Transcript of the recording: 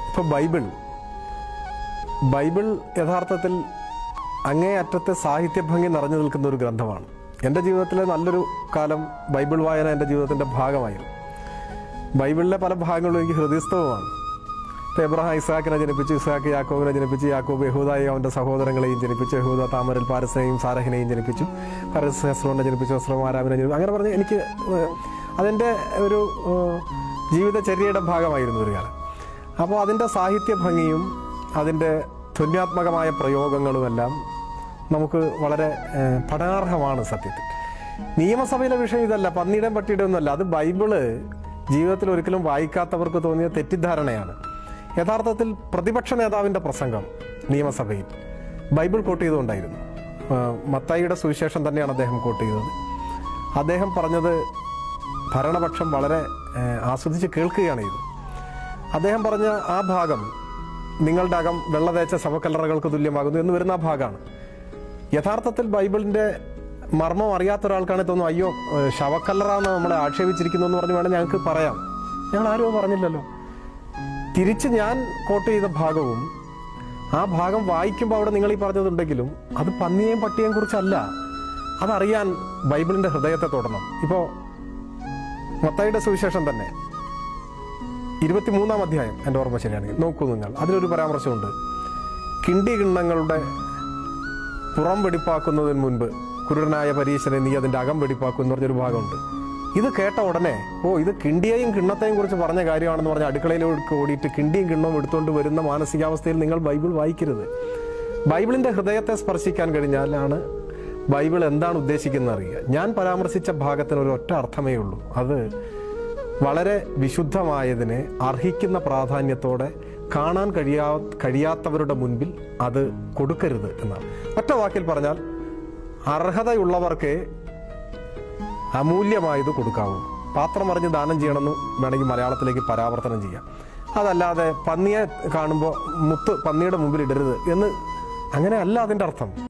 ഇപ്പോൾ Bible Bible യഥാർത്ഥത്തിൽ അങ്ങേയറ്റത്തെ സാഹിത്യഭംഗി നിറഞ്ഞു നിൽക്കുന്ന ഒരു ഗ്രന്ഥമാണ് എൻ്റെ ജീവിതത്തിലെ നല്ലൊരു കാലം ബൈബിൾ വായന എൻ്റെ ജീവിതത്തിൻ്റെ ഭാഗമായിരുന്നു ബൈബിളിലെ പല ഭാഗങ്ങളും എനിക്ക് ഹൃദയസ്ഥവുമാണ് ഇപ്പോൾ എബ്രഹാം ഇസ്ഹാക്കിനെ ജനിപ്പിച്ചു ഇസ്ഹാക്ക് യാക്കോബിനെ ജനിപ്പിച്ചു യാക്കോബ് യഹൂദായും അവൻ്റെ സഹോദരങ്ങളെയും ജനിപ്പിച്ചു യഹൂദ താമരൽ പാരസിനെയും സാരഹിനെയും ജനിപ്പിച്ചു പാരസ് ഹെസ്രോനെ ജനിപ്പിച്ചു ഹെസ്രോ ആരാമിനെ ജനിപ്പിച്ചു അങ്ങനെ പറഞ്ഞ് എനിക്ക് ഏഹ്, അതെൻ്റെ ഒരു ഏഹ്, ജീവിതചര്യയുടെ ഭാഗമായിരുന്നു ഒരു കാലം അപ്പോൾ അതിൻ്റെ സാഹിത്യ ഭംഗിയും അതിൻ്റെ ധ്വന്യാത്മകമായ പ്രയോഗങ്ങളുമെല്ലാം നമുക്ക് വളരെ ഏഹ്, പഠനാർഹമാണ് സത്യത്തിൽ നിയമസഭയിലെ വിഷയം ഇതല്ല പന്നിയുടെയും പട്ടിയുടെ ഒന്നുമല്ല അത് ബൈബിള് ജീവിതത്തിൽ ഒരിക്കലും വായിക്കാത്തവർക്ക് തോന്നിയ തെറ്റിദ്ധാരണയാണ് യഥാർത്ഥത്തിൽ പ്രതിപക്ഷ നേതാവിൻ്റെ പ്രസംഗം നിയമസഭയിൽ ബൈബിൾ കോട്ട് ചെയ്തുകൊണ്ടായിരുന്നു ഏഹ്, മത്തായിയുടെ സുവിശേഷം തന്നെയാണ് അദ്ദേഹം കോട്ട് ചെയ്തത് അദ്ദേഹം പറഞ്ഞത് ഭരണപക്ഷം വളരെ ഏഹ്, ആസ്വദിച്ച് കേൾക്കുകയാണ് ചെയ്തത് അദ്ദേഹം പറഞ്ഞ ആ ഭാഗം നിങ്ങളുടെ അകം വെള്ള തേച്ച ശവക്കല്ലറകൾക്ക് തുല്യമാകുന്നു എന്ന് വരുന്ന ആ ഭാഗമാണ് യഥാർത്ഥത്തിൽ ബൈബിളിന്റെ മർമ്മം അറിയാത്ത ഒരാൾക്കാണ് തോന്നുന്നു അയ്യോ ഏഹ് ശവക്കല്ലറാന്ന് നമ്മളെ ആക്ഷേപിച്ചിരിക്കുന്നു എന്ന് പറഞ്ഞ് വേണം ഞങ്ങൾക്ക് പറയാം ഞങ്ങൾ ആരും അത് പറഞ്ഞില്ലല്ലോ തിരിച്ച് ഞാൻ കോട്ട് ചെയ്ത ഭാഗവും ആ ഭാഗം വായിക്കുമ്പോൾ അവിടെ നിങ്ങൾ ഈ പറഞ്ഞതുണ്ടെങ്കിലും അത് പന്നിയെയും പട്ടിയെയും കുറിച്ചല്ല അതറിയാൻ ബൈബിളിന്റെ ഹൃദയത്തെ തൊടണം ഇപ്പോൾ മത്തായിയുടെ സുവിശേഷം തന്നെ ഇരുപത്തിമൂന്നാം അധ്യായം എൻ്റെ ഓർമ്മ ശരിയാണെങ്കിൽ നോക്കൂ നിങ്ങൾ അതിലൊരു പരാമർശമുണ്ട് കിണ്ടി കിണ്ണങ്ങളുടെ പുറം വെടിപ്പാക്കുന്നതിന് മുൻപ് കുരുടനായ പരീശനെ നീ അതിൻ്റെ അകം വെടിപ്പാക്കും എന്ന് പറഞ്ഞൊരു ഭാഗമുണ്ട് ഇത് കേട്ട ഉടനെ ഓ ഇത് കിണ്ടിയെയും കിണ്ണത്തെയും കുറിച്ച് പറഞ്ഞ കാര്യമാണെന്ന് പറഞ്ഞ് അടുക്കളയിലേക്ക് ഓടിയിട്ട് കിണ്ടിയും കിണ്ണവും എടുത്തുകൊണ്ട് വരുന്ന മാനസികാവസ്ഥയിൽ നിങ്ങൾ ബൈബിൾ വായിക്കരുത് ബൈബിളിൻ്റെ ഹൃദയത്തെ സ്പർശിക്കാൻ കഴിഞ്ഞാലാണ് ബൈബിൾ എന്താണ് ഉദ്ദേശിക്കുന്നത് അറിയുക ഞാൻ പരാമർശിച്ച ഭാഗത്തിന് ഒരു ഒറ്റ അർത്ഥമേ ഉള്ളൂ അത് വളരെ വിശുദ്ധമായതിനെ അർഹിക്കുന്ന പ്രാധാന്യത്തോടെ കാണാൻ കഴിയാ കഴിയാത്തവരുടെ മുൻപിൽ അത് കൊടുക്കരുത് എന്നാണ് ഒറ്റ വാക്കിൽ പറഞ്ഞാൽ അർഹതയുള്ളവർക്ക് അമൂല്യമായത് കൊടുക്കാവൂ പാത്രം അറിഞ്ഞ് ദാനം ചെയ്യണമെന്ന് വേണമെങ്കിൽ മലയാളത്തിലേക്ക് പരാവർത്തനം ചെയ്യാം അതല്ലാതെ പന്നിയെ കാണുമ്പോൾ മുത്ത് പന്നിയുടെ മുമ്പിൽ ഇടരുത് എന്ന് അങ്ങനെയല്ല അതിൻ്റെ അർത്ഥം